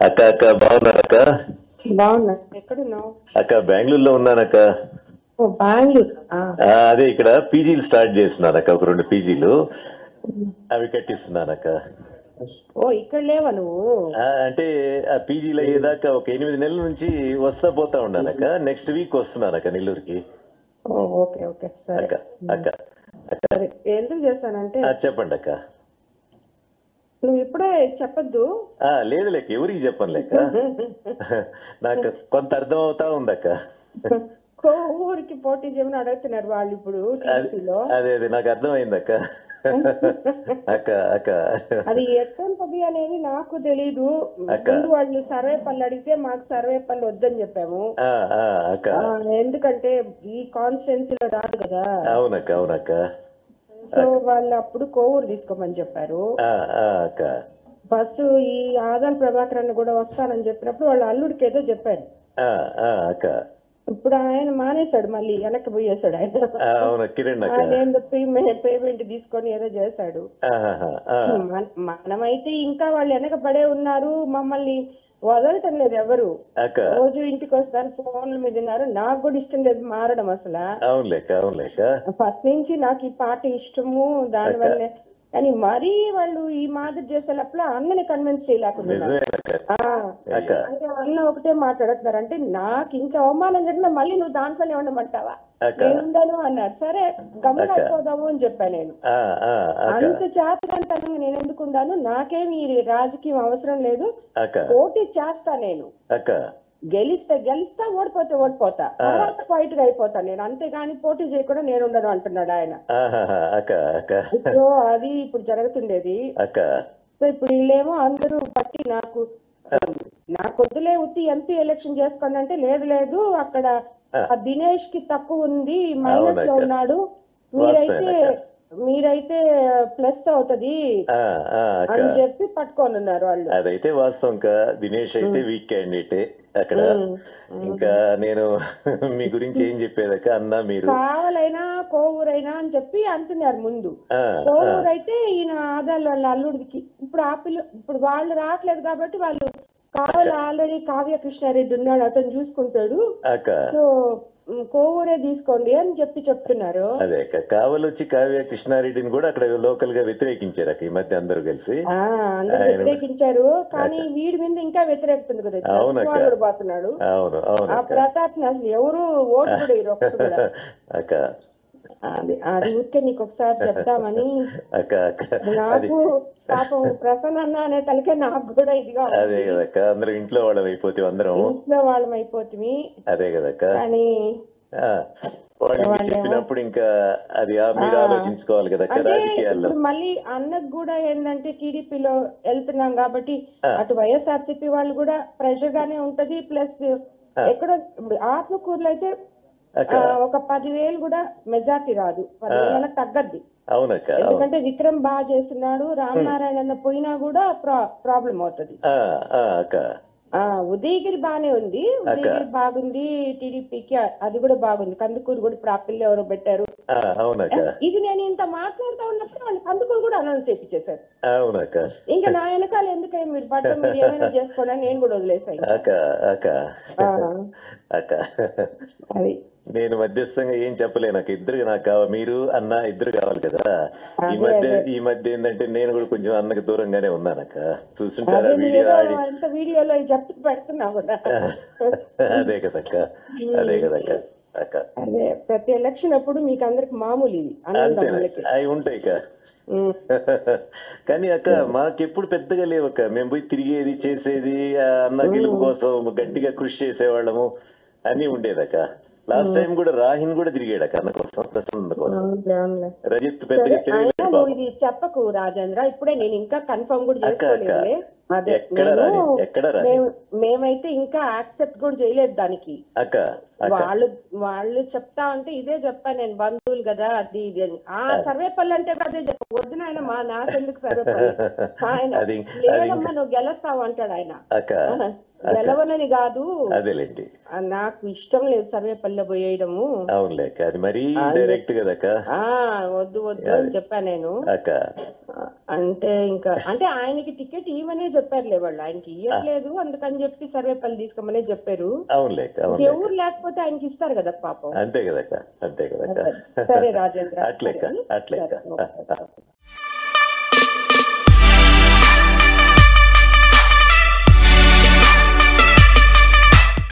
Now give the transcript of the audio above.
అక్క అక్క బాగున్నానక్క బాగున్నా ఎక్కడున్నావు అక్క బెంగళూరులో ఉన్నానక్క ఓ బెంగళూరు ఆ, ఆ, అదే ఇక్కడ పీజీలు స్టార్ట్ చేస్తున్నానక్క ఒక రెండు పీజీలు అవి కట్టిస్తున్నానక్క ఓ ఇక్కడ లేవా నువ్వు ఆ, అంటే ఆ పీజీలు అయ్యేదాకా ఒక ఎనిమిది నెలల నుంచి వస్తా పోతా ఉన్నానక్క నెక్స్ట్ వీక్ వస్తున్నానక్క నెల్లూరుకి ఓ ఓకే ఓకే సరే అక్క అక్క అక్క సరే ఎందుకు చేశానంటే ఆ, చెప్పండి అక్క నువ్వు ఇప్పుడే చెప్పొద్దు ఆ, లేదు లేక ఎవరికి చెప్పను లేక నాకు కొంత అర్థం అవుతా ఉందక్క కో ఊరికి పోటీ చేయమని అడుగుతున్నారు వాళ్ళు ఇప్పుడు టీడీపీలో అదే అదే నాకు అర్థమైందక్క అక్క అక్క అది ఎట్టుంటది అనేది నాకు తెలీదు అక్క. ముందు వాళ్ళు సర్వే పనులు అడిగితే మాకు సర్వే పనులు వద్దని చెప్పాము ఆ, ఆ, అక్క ఆ, ఎందుకంటే ఈ కాన్స్టిట్యున్సీలో రాదు కదా అవునక్క అవునక్క సో వాళ్ళు అప్పుడు కోవూరు తీసుకోమని చెప్పారు ఆ, ఆ, అక్క ఫస్ట్ ఈ ఆదాం ప్రభాకర్ అన్న కూడా వస్తానని చెప్పినప్పుడు వాళ్ళ అల్లుడికి ఏదో చెప్పారు ఆ, ఆ, అక్క ఇప్పుడు ఆయన మానేశాడు మళ్ళీ వెనక్కి పోయేశాడు ఆయన ఆ, అవును కిరణ్ అక్క ఆయన ఏందో పేమెంట్ తీసుకొని ఏదో చేశాడు ఆహాహా, ఆ, మన- మనమైతే ఇంకా వాళ్ళు వెనక పడే ఉన్నారు మమ్మల్ని వదలటం లేదు ఎవరు అక్క రోజు ఇంటికి వస్తారు ఫోన్ల మీద ఉన్నారు నాకు కూడా ఇష్టం లేదు మారడం అసలు అవును లేక అవును లేక ఫస్ట్ నుంచి నాకు ఈ పాట ఇష్టము దానివల్లే కానీ మరీ వాళ్ళు ఈ మాదిరి చేసేటప్పుడు అన్నని కన్విన్స్ చేయలేకుండా నిజమేనక్క ఆ, అక్క అంటే అన్న ఒకటే మాట్లాడుతున్నారు అంటే నాకు ఇంకా అవమానం జరిగినా మళ్ళీ నువ్వు దాంట్లోనే ఉండమంటావా అక్క నేను ఉండను అన్నారు సరే గమ్మున అక్క. అయిపోదాము అని చెప్పాను నేను ఆ, ఆ, అక్క అంత చేతకంతనంగా నేను ఎందుకు ఉండాను నాకేమి ఈ రాజకీయం అవసరం లేదు అక్క పోటీ చేస్తా నేను అక్క గెలిస్తే గెలిస్తా ఓడిపోతే ఓడిపోతా తర్వాత ఫైట్ గా అయిపోతా నేను అంతేగాని పోటీ చేయకుండా నేను ఉండను అంటున్నాడు ఆయన ఆహాహా, అక్క అక్క సో అది ఇప్పుడు జరుగుతుండేది అక్క సో ఇప్పుడు వీళ్ళేమో అందరూ పట్టి నాకు నాకు వద్దులే ఉత్తి ఎంపీ ఎలక్షన్ చేసుకోండి అంటే లేదు లేదు అక్కడ ఆ దినేష్ కి తక్కువ ఉంది మైనస్ లో అవునక్క. ఉన్నాడు మీరైతే వాస్తవేనక్క. మీరైతే ప్లస్ అవుతది ఆ, ఆ, అక్క అని చెప్పి పట్టుకొని ఉన్నారు వాళ్ళు అదైతే వాస్తవం కా దినేష్ అయితే వీక్ క్యాండిడేటే అక్కడ ఉమ్. ఇంకా నేను మీ గురించి ఏం చెప్పేదక్క అన్నా మీరు కావాలైనా కోవూరైనా అని చెప్పి అంటున్నారు ముందు ఆ, కోవూరు అయితే ఈయన ఆదాలు వాళ్ళ అల్లుడికి ఇప్పుడు ఆ పిల్ల ఇప్పుడు వాళ్ళు రావట్లేదు కాబట్టి వాళ్ళు కావాలి ఆల్రెడీ కావ్య కృష్ణారెడ్డి ఉన్నాడు అతను చూసుకుంటాడు అక్క సో ఉమ్, కోవూరే తీసుకోండి అని చెప్పి చెప్తున్నారు అదే అక్క కావలొచ్చి కావ్య కృష్ణారెడ్డిని కూడా అక్కడ లోకల్ గా వ్యతిరేకించారు అక్క ఈ మధ్య అందరూ కలిసి ఆ అందరు ఆయన- వ్యతిరేకించారు కానీ వీడి మీద ఇంకా వ్యతిరేకుతుంది కదా అవునక్క. వాళ్ళు కూడా పోతున్నాడు అవును అవును ఆ అక్క ప్రతాప్ ని అసలు ఎవరు ఓటు కూడా వేయరు ఒక్కడు కూడా అక్క అది అది ఊరికే నీకు ఒకసారి చెప్తామని అక్క అక్క అది నాకు పాపం ప్రసన్న అన్న అనే తలకే నాకు కూడా ఇదిగా ఉంది. అదే కదక్క అందరం ఇంట్లో వాళ్ళం అయిపోతే అందరం ఇంట్లో వాళ్ళం అయిపోతుంది అదే కదక్క కానీ ఆ, వాళ్ళకి వాళ్ళేమో- చెప్పినప్పుడు ఇంకా అది ఆ మీరు ఆ. ఆలోచించుకోవాలి కదక్క అంటే రాజకీయాల్లో ఇప్పుడు మళ్ళీ అన్నకు కూడా ఏంటంటే టీడీపీలో వెళ్తున్నాం కాబట్టి ఆ. అటు వైఎస్ఆర్సీపీ వాళ్ళు కూడా ప్రెషర్ గానే ఉంటది ప్లస్ ఎక్కడో ఇప్పుడు ఆత్మకూరులో అయితే అక్క ఆ, ఒక పదివేలు కూడా మెజార్టీ రాదు పదివేల తగ్గద్ది అవునక్క అవును ఎందుకంటే విక్రమ్ బాగా చేస్తున్నాడు రామనారాయణ అన్న పోయినా కూడా ప్రాబ్లం అవుతది ఆ, ఆ, అక్క ఆ ఉదయగిరి బానే ఉంది ఉదయగిరి బాగుంది టీడీపీకి అది కూడా బాగుంది కందుకూరు కూడా ఇప్పుడు ఆ పిల్ల ఎవరో పెట్టారు ఆ, అవునక్క ఇది నేను ఇంత మాట్లాడుతూ ఉన్నప్పుడు వాళ్ళు కందుకూరు కూడా అనౌన్స్ చేయించేశారు అవునక్క ఇంకా నా వెనకాల ఎందుకని మీరు పడ్డం మీరు ఏమైనా చేసుకోండి అని నేను కూడా వదిలేసాను అక్క అక్క ఆ, అక్క అది నేను మధ్యస్థంగా ఏం చెప్పలేను నాకు ఇద్దరు నాకు కావాలి మీరు అన్న ఇద్దరు కావాలి కదా ఈ అదే, మధ్య అదే. ఈ మధ్య ఏంటంటే నేను కూడా కొంచెం అన్నకు దూరంగానే ఉన్నానక్క చూస్తుంటారా అదే వీడియో నువ్వేదో ఆడి అంత వీడియోలో చెప్తూ పెడుతున్నావు కదా అదే కదక్క అదే కదక్క అక్క అదే ప్రతి ఎలక్షన్ అప్పుడు మీకు అందరికి మామూలు ఇది అంతేనా అన్నదమ్ములకి అవి ఉంటాయి అక్క ఉమ్. కానీ అక్క మాకెప్పుడు పెద్దగా లేవక్క మేము పోయి తిరిగేది చేసేది ఆ అన్న గెలుపు కోసం గట్టిగా కృషి చేసేవాళ్ళము అన్ని ఉండేదక్క లాస్ట్ టైం కూడా రాహిన్ కూడా తిరిగాడక్క అన్న కోసం ప్రసన్న కోసం అవునులే, అవునులే. రజిత్ పెద్దగా అయినా తిరగలేదు నువ్వు పాపం. ఇది చెప్పకు రాజేంద్ర ఇప్పుడే నేను ఇంకా కన్ఫర్మ్ కూడా అక్క, అక్క. చేసుకోలేదులే అదే ఎక్కడ రాని నేను ఎక్కడ రాని మేము- మేమైతే ఇంకా యాక్సెప్ట్ కూడా చేయలేదు దానికి అక్క అక్క వాళ్ళు వాళ్ళు చెప్తా ఉంటే ఇదే చెప్పాను నేను బంధువులు కదా అది ఇది అని ఆ సర్వేపల్లి అంటే కూడా అదే చెప్ప వద్దు నాయన మా నాకెందుకు సర్వేపల్లి ఆయన అది అది లేదమ్మా నువ్వు గెలుస్తావు అంటాడు ఆయన అక్క గెలవనని కాదు అదేలేండి ఆ, నాకు ఇష్టం లేదు సర్వేపల్లిలో పోయేయడము అవునులే అక్క అది మరీ డైరెక్ట్ కదక్క ఆ వద్దు వద్దు అని చెప్పాను నేను అక్క అంటే ఇంకా అంటే ఆయనకి టికెట్ ఇవ్వనే చెప్పారులే వాళ్ళు ఆయనకి ఇవ్వట్లేదు అందుకని చెప్పి సర్వేపల్లి తీసుకోమనే చెప్పారు అవునులే అవునులే ఎవరు లేకపోతే ఆయనకి ఇస్తారు కదా పాపం అంతే కదక్క అంతే కదక్క సరే రాజేంద్ర అట్లెక్క సరే. అట్లెక్క సరే, ఓకే.